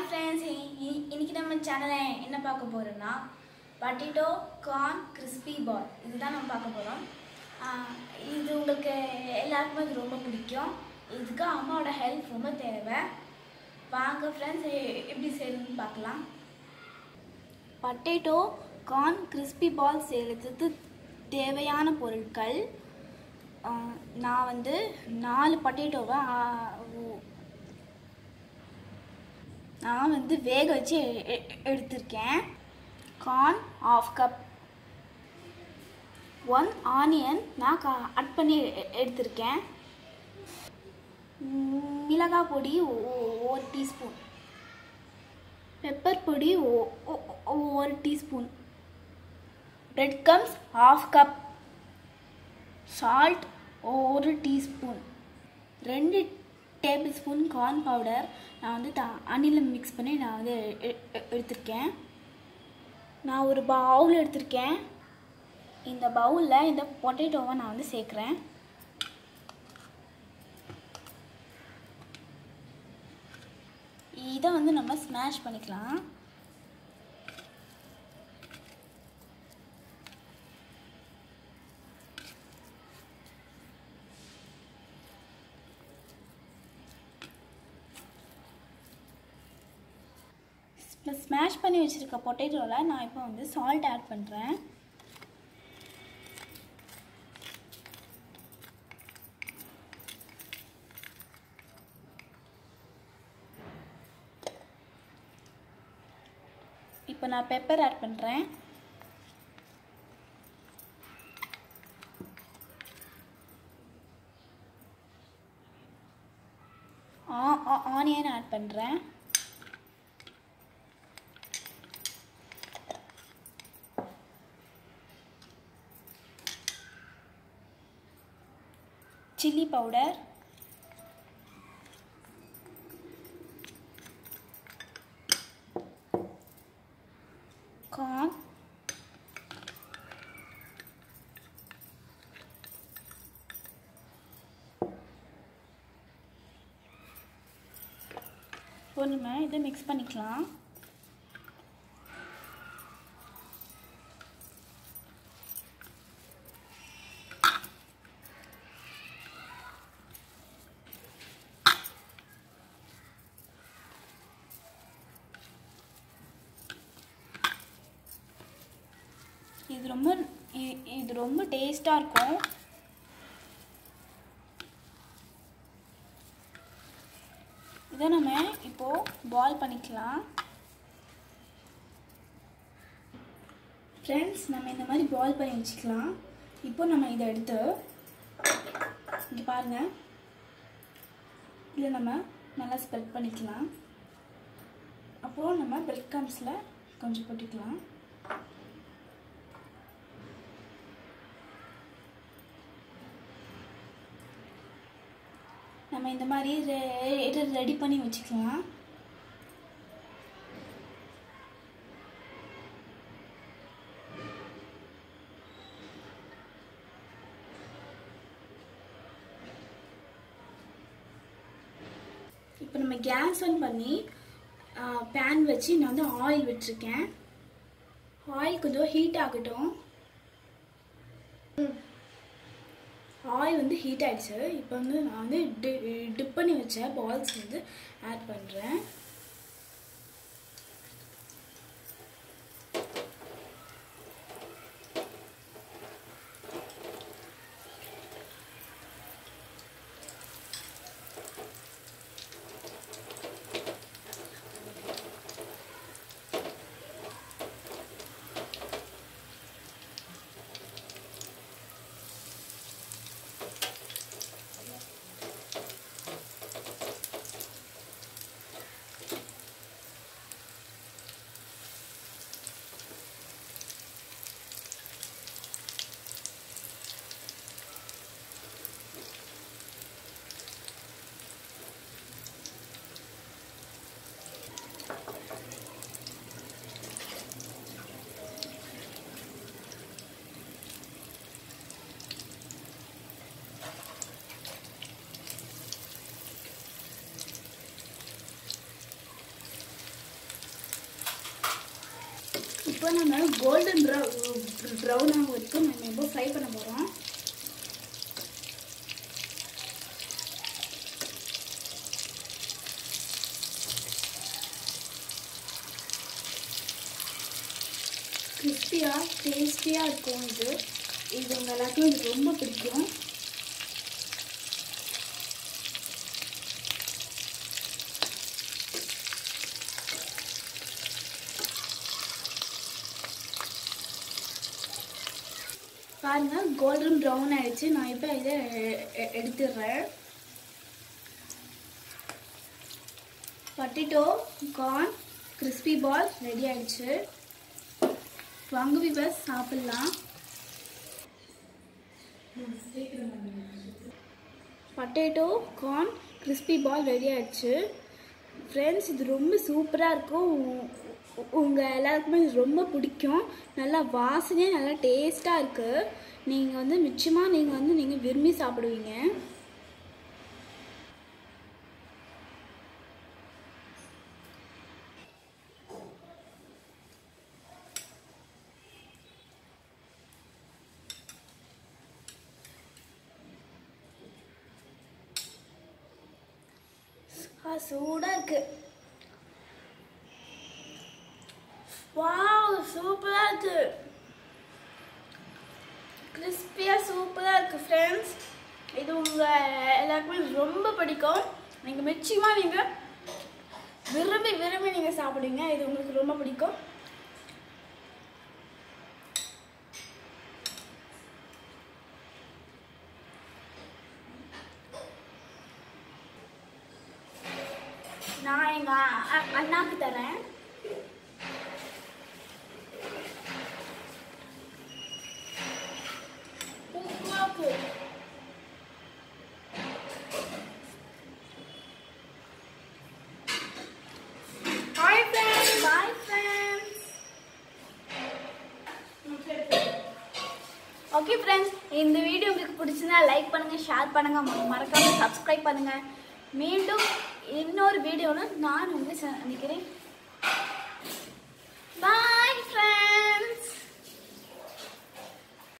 friends இன்னைக்கு நம்ம சேனலில் என்ன பார்க்க போகிறோம்னா பட்டிட்டோ கார்ன் கிறிஸ்பி பால் இதுதான் நம்ம பார்க்க போகிறோம் இது உங்களுக்கு எல்லாருக்குமே இது ரொம்ப பிடிக்கும் இதுக்கு அம்மாவோட ஹெல்ப் ரொம்ப தேவை வாங்க ஃப்ரெண்ட்ஸ் எப்படி செய்யணும்னு பார்க்கலாம் பட்டேட்டோ கார்ன் கிறிஸ்பி பால் செய்கிறதுக்கு தேவையான பொருட்கள் ஆ, நான் வந்து நாலு பட்டேட்டோவை நான் வந்து வேக வச்சு எ- எ- எடுத்திருக்கேன் corn half cup one onion நான் கட் பண்ணி எ- எடுத்திருக்கேன் ம், மிளகாய் பொடி ஒ- ஒ- ஒரு டீஸ்பூன் பெப்பர் பொடி ஒ- ஒ- ஒ- ஒரு teaspoon bread crumbs half cup salt ஒரு டீஸ்பூன் ரெண்டு டேபிள் ஸ்பூன் கார்ன் பவுடர் நான் வந்து த அணிலில் மிக்ஸ் பண்ணி நான் வந்து எ- எ- எடுத்திருக்கேன் நான் ஒரு பவுல் எடுத்திருக்கேன் இந்த பவுலில் இந்த பொட்டேட்டோவை நான் வந்து சேர்க்குறேன் இதை வந்து நம்ம ஸ்மாஷ் பண்ணிக்கலாம் இப்போ ஸ்மாஷ் பண்ணி வச்சுருக்க பொட்டேட்டோவில் நான் இப்போ வந்து சால்ட் ஆட் பண்ணுறேன் இப்போ நான் பெப்பர் ஆட் பண்ணுறேன் ஆனியன் ஆட் பண்ணுறேன் சில்லி பவுடர் கார்ன் இப்போ நம்ம இதை மிக்ஸ் பண்ணிக்கலாம் இது ரொம்ப இ- இது ரொம்ப டேஸ்ட்டாக இருக்கும் இதை நம்ம இப்போது பால் பண்ணிக்கலாம் ஃப்ரெண்ட்ஸ் நம்ம இந்த மாதிரி பால் பண்ணி வச்சுக்கலாம் இப்போ நம்ம இதை எடுத்து இங்கே பாருங்கள் இதில் நம்ம நல்லா ஸ்ப்ரெட் பண்ணிக்கலாம் அப்புறம் நம்ம பிரெட் கம்ஸில் கொஞ்சம் போட்டுக்கலாம் நம்ம இந்த மாதிரி ரெடி பண்ணி வச்சுக்கலாம் இப்போ நம்ம கேஸ் ஆன் பண்ணி பேன் வச்சு நான் வந்து ஆயில் விட்டுருக்கேன் ஆயில் கொஞ்சம் ஹீட் ஆகட்டும் ஆயில் வந்து ஹீட் ஆயிடுச்சு இப்போ வந்து நான் வந்து டிப் பண்ணி வச்ச பால்ஸ் வந்து ஆட் பண்ணுறேன் இப்போ நம்ம கோல்டன் ப்ரௌன் ப்ரௌன் ஆகும் வரைக்கும் நம்ம இப்போ ஃப்ரை பண்ண போகிறோம் கிறிஸ்பியாக டேஸ்டியாக இருக்கும் இது இது உங்கள் எல்லாருக்கும் இது ரொம்ப பிடிக்கும் பாருங்க கோல்டன் ப்ரௌன் ஆயிடுச்சு நான் இப்போ இதை எ- எ- எடுத்துடுறேன் potato corn crispy ball ready ஆயிடுச்சு வாங்க விவஸ் சாப்பிடலாம் potato corn crispy ball ready ஆயிடுச்சு ஃப்ரெண்ட்ஸ் இது ரொம்ப சூப்பராக இருக்கும் உங்கள் எல்லாருக்குமே இது ரொம்ப பிடிக்கும் நல்லா வாசனையாக நல்லா டேஸ்ட்டாக இருக்குது நீங்கள் வந்து நிச்சயமாக நீங்கள் வந்து நீங்கள் விரும்பி சாப்பிடுவீங்க ஆ சூடாக இருக்கு வாவ் சூப்பராக இருக்கு கிறிஸ்பியாக சூப்பராக இருக்கு ஃப்ரெண்ட்ஸ் இது உங்கள் எல்லாருக்குமே ரொம்ப பிடிக்கும் நீங்கள் நிச்சயமாக நீங்கள் விரும்பி விரும்பி நீங்கள் சாப்பிடுவீங்க இது உங்களுக்கு ரொம்ப பிடிக்கும் நான் எங்கள் அண்ணாக்கு தரேன் உப்புமாக்கு hi friends bye friends okay friends இந்த வீடியோ உங்களுக்கு பிடிச்சிருந்தா லைக் பண்ணுங்க ஷேர் பண்ணுங்க ம- மறக்காம சப்ஸ்கிரைப் பண்ணுங்க மீண்டும் இன்னொரு வீடியோவில் நான் உங்களை சந்திக்கிறேன் பாய் ஃப்ரெண்ட்ஸ்